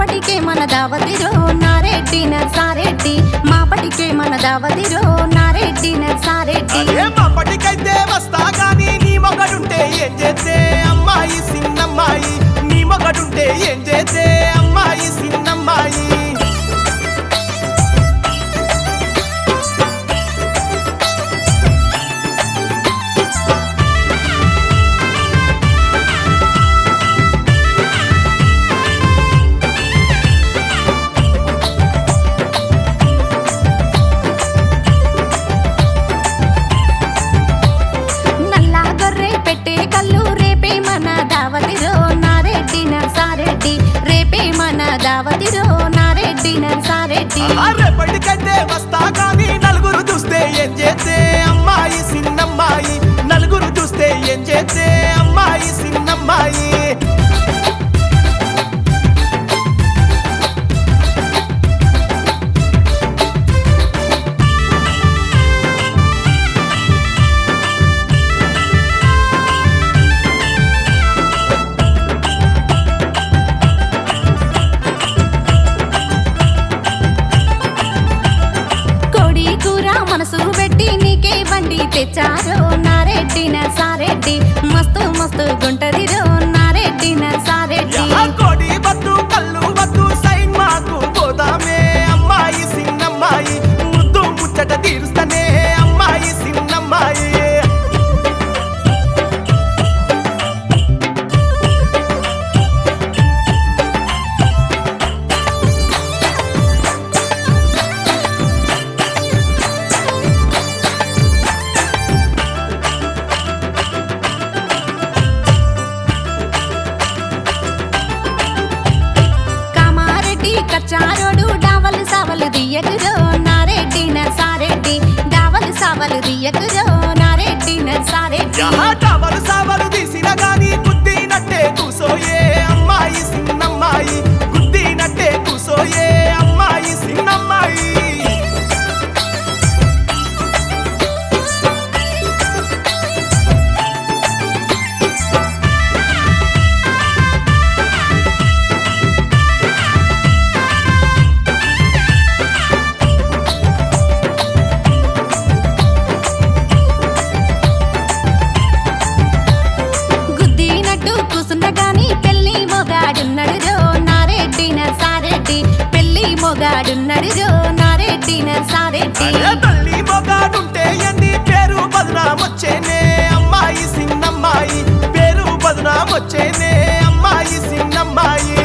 మాపటికే మన దావతిరో నారెడ్డి నర్సారెడ్డి మాపటికే మన దావతిరో నారెడ్డి నర్సారెడ్డి అదే మాపటికైతే వస్తా గాని నీ మొగడుంటే ఏం చేస్తే అమ్మాయి సిన్నమ్మాయి నీ మొగడుంటే ఏం చేస్తే అమ్మాయి సిన్నమ్మాయి నల్లా గొర్రె పెట్టే కళ్ళు రేపే మన దావతిరో నారెడ్డి నర్సారెడ్డి రేపే మన దావతిరో నారెడ్డి నర్సారెడ్డి ఆ రేపటికైతే వస్తా గాని నలుగురు చూస్తే ఏం చేస్తే అమ్మాయి సిన్నమ్మాయి నలుగురు చూస్తే ఏం చేస్తే అమ్మాయి సిన్నమ్మాయి కోడి కూర మనసు పెట్టి నీకే బండి తెచ్చారో నారెడ్డి నర్సారెడ్డి మస్తు మస్తు గుంటదిరో నారెడ్డి నర్సారెడ్డి యా కోడి వద్దు కళ్ళు వద్దు సైన్ మాకు పోదామే అమ్మాయి సిన్నమ్మాయి ముద్దు ముచ్చట తీరుస్తనే అమ్మాయి సిన్నమ్మాయి కామారెడ్డి కచ్చారోడు డావలు సావలు దియ్యకురో నారెడ్డి నర్సారెడ్డి డావలు సావలు దియ్యకురో నారెడ్డి నర్సారెడ్డి యా టవలు సావలు తీసిన గాని గుద్దినట్టే కూసోయే అమ్మాయి సిన్నమ్మాయి గుద్దినట్టే కూసోయే అమ్మాయి సిన్నమ్మాయి గుద్దినట్టు కూసుండగాని పెళ్లి మొగాడున్నడు రో నారెడ్డి నర్సారెడ్డి పెళ్లి మొగాడున్నడు రో నారెడ్డి నర్సారెడ్డి అరే తల్లి మొగాడుంటే ఎండి పేరు బదునామొచ్చేనే అమ్మాయి సిన్నమ్మాయి పేరు బదునామొచ్చేనే అమ్మాయి సిన్నమ్మాయి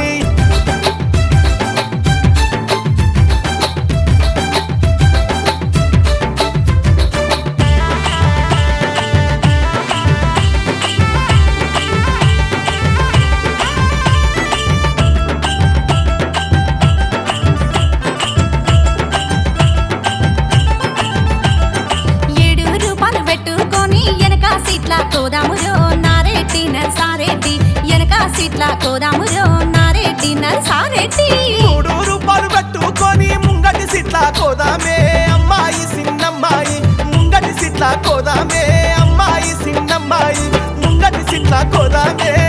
ఏడు రూపాయలు పెట్టుకొని వెనక సీట్ల కోదామురో నారెడ్డి నర్సారెడ్డి వెనక సీట్ల కోదామురో నారెడ్డి నర్సారెడ్డి మూడు రూపాయలు పెట్టుకొని ముంగటి సిట్ల కోదామే అమ్మాయి సిన్నమ్మాయి ముంగటి సిట్ల కోదామే అమ్మాయి సిన్నమ్మాయి ముంగటి సిట్ల కోదామే